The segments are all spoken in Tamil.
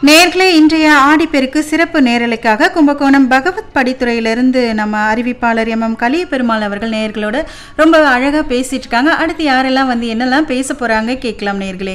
நேர்களே இன்றைய ஆடிப்பெருக்கு சிறப்பு நேரலைக்காக கும்பகோணம் பகவத் படித்துறையிலிருந்து நம்ம அறிவிப்பாளர் எம் எம் கலிய பெருமாள் அவர்கள் நேர்களோட ரொம்ப அழகா பேசிட்டு இருக்காங்க அடுத்து யாரெல்லாம் வந்து என்னெல்லாம் பேச போறாங்க கேட்கலாம் நேர்களே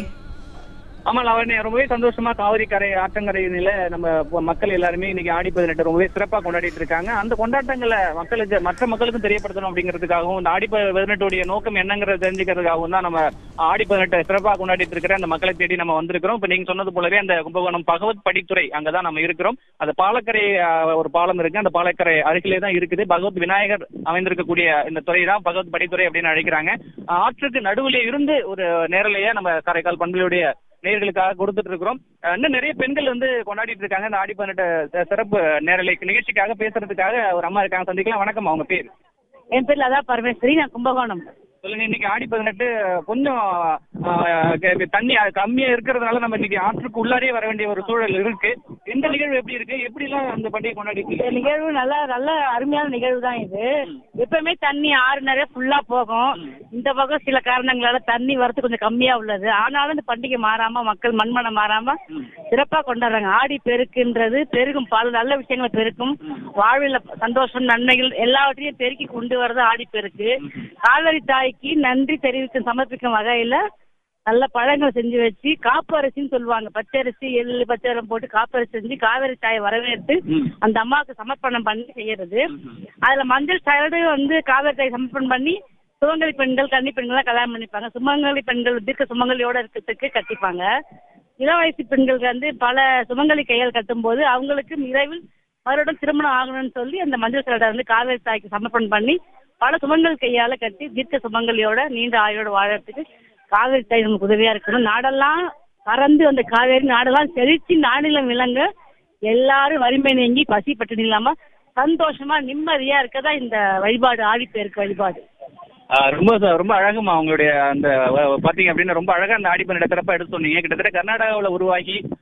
ஆமா லாவண்யா ரொம்பவே சந்தோஷமா காவிரி கரை ஆற்றங்கரையில நம்ம பொ- மக்கள் எல்லாருமே இன்னைக்கு ஆடி பதினெட்டு ரொம்பவே சிறப்பா கொண்டாடிட்டு இருக்காங்க அந்த கொண்டாட்டங்களை மக்களுக்கு மற்ற மக்களுக்கும் தெரியப்படுத்தணும் அப்படிங்கிறதுக்காகவும் இந்த ஆடி ப- பதினெட்டுடைய நோக்கம் என்னங்கிறத தெரிஞ்சுக்கிறதுக்காகவும் தான் நம்ம ஆடி பதினெட்டு சிறப்பா கொண்டாடிட்டு இருக்கிற அந்த மக்களை தேடி நம்ம வந்திருக்கிறோம் இப்ப நீங்க சொன்னது போலவே அந்த கும்பகோணம் பகவத் படித்துறை அங்கதான் நம்ம இருக்கிறோம் அந்த பாலக்கரை ஆஹ், ஒரு பாலம் இருக்கு அந்த பாலக்கரை அருகிலே தான் இருக்குது பகவத் விநாயகர் அமைந்திருக்கக்கூடிய இந்த துறை தான் பகவத் படித்துறை அப்படின்னு அழைக்கிறாங்க ஆஹ், ஆற்றுக்கு நடுவுல இருந்து ஒரு நேரலையா நம்ம காரைக்கால் பண்புகளுடைய நேயர்களுக்காக கொடுத்துட்டு இருக்கிறோம் அஹ் இன்னும் நிறைய பெண்கள் வந்து கொண்டாடிட்டு இருக்காங்க இந்த ஆடி பதினெட்டு சி- சிறப்பு நேரலை நிகழ்ச்சிக்காக பேசுறதுக்காக ஒரு அம்மா இருக்காங்க சந்திக்கலாம் வணக்கம் அவங்க பேர் என் பேர்ல அதான் பரமேஸ்வரி நான் கும்பகோணம் சொல்லுங்க இன்னைக்கு ஆடி பதினெட்டு கொஞ்சம் அஹ், க- தண்ணி அது கம்மியா இருக்கிறதுனால நம்ம இன்னைக்கு ஆற்றுக்கு உள்ளாரே வர வேண்டிய ஒரு சூழல் இருக்கு இந்த நிகழ்வு எப்படி இருக்கு எப்படி எல்லாம் அந்த பண்டிகை கொண்டாடிட்டு இந்த இருக்கீங்க? நிகழ்வு நல்ல நல்ல அருமையான நிகழ்வு தான் இது எப்பவுமே தண்ணி ஆறு நிறைய ஃபுல்லா போகும் இந்த பக்கம் சில காரணங்களால தண்ணி வரது கொஞ்சம் கம்மியா உள்ளது ஆனாலும் இந்த பண்டிகை மாறாம மக்கள் மண்மனம் மாறாம சிறப்பா கொண்டாடுறாங்க ஆடி பெருக்குன்றது பெருகும் பல நல்ல விஷயங்கள் பெருக்கும் வாழ்வில் சந்தோஷம் நன்மைகள் எல்லாவற்றையும் பெருக்கி கொண்டு வரது ஆடி பெருக்கு கால்வரி தாய்க்கு நன்றி தெரிவிக்கும் சமர்ப்பிக்கும் வகையில நல்ல பழங்கள் செஞ்சு வச்சு காப்பரிசின்னு சொல்லுவாங்க பச்சரிசி எள்ளு பச்சரம் போட்டு காப்பரிசி செஞ்சு காவேரி தாயை வரவேற்று அந்த அம்மாவுக்கு சமர்ப்பணம் பண்ணி செய்யறது அதுல மஞ்சள் சரடு வந்து காவேரி தாயை சமர்ப்பணம் பண்ணி சுமங்கலி பெண்கள் கன்னி பெண்கள்லாம் கல்யாணம் பண்ணிப்பாங்க சுமங்கலி பெண்கள் தீர்க்க சுமங்கலியோட இருக்கிறதுக்கு கட்டிப்பாங்க இளம் வயசு பெண்களுக்கு வந்து பல சுமங்கலி கையால் கட்டும்போது அவங்களுக்கு விரைவில் மறுபடியும் திருமணம் ஆகணும்னு சொல்லி அந்த மஞ்சள் சரடை வந்து காவேரி தாய்க்கு சமர்ப்பணம் பண்ணி பல சுமங்கல் கையால கட்டி தீர்க்க சுமங்கலியோட நீண்ட ஆயுளோட வாழறதுக்கு காவேரி தாய் நமக்கு உதவியா இருக்கணும் நாடெல்லாம் பறந்து அந்த காவேரி நாடெல்லாம் செழிச்சு நாடிலம் விளங்க எல்லாரும் வறுமை நீங்கி பசி பட்டினி இல்லாம சந்தோஷமா நிம்மதியா இருக்கதா இந்த வழிபாடு ஆடிப்பேருக்கு வழிபாடு ஆஹ் ரொம்ப ச- ரொம்ப அழகுமா அவங்களுடைய அந்த வ- பாத்தீங்க அப்படின்னா ரொம்ப அழகா அந்த ஆடி பதினெட்டு சிறப்பா எடுத்து சொன்னீங்க கிட்டத்தட்ட கர்நாடகாவுல உருவாகி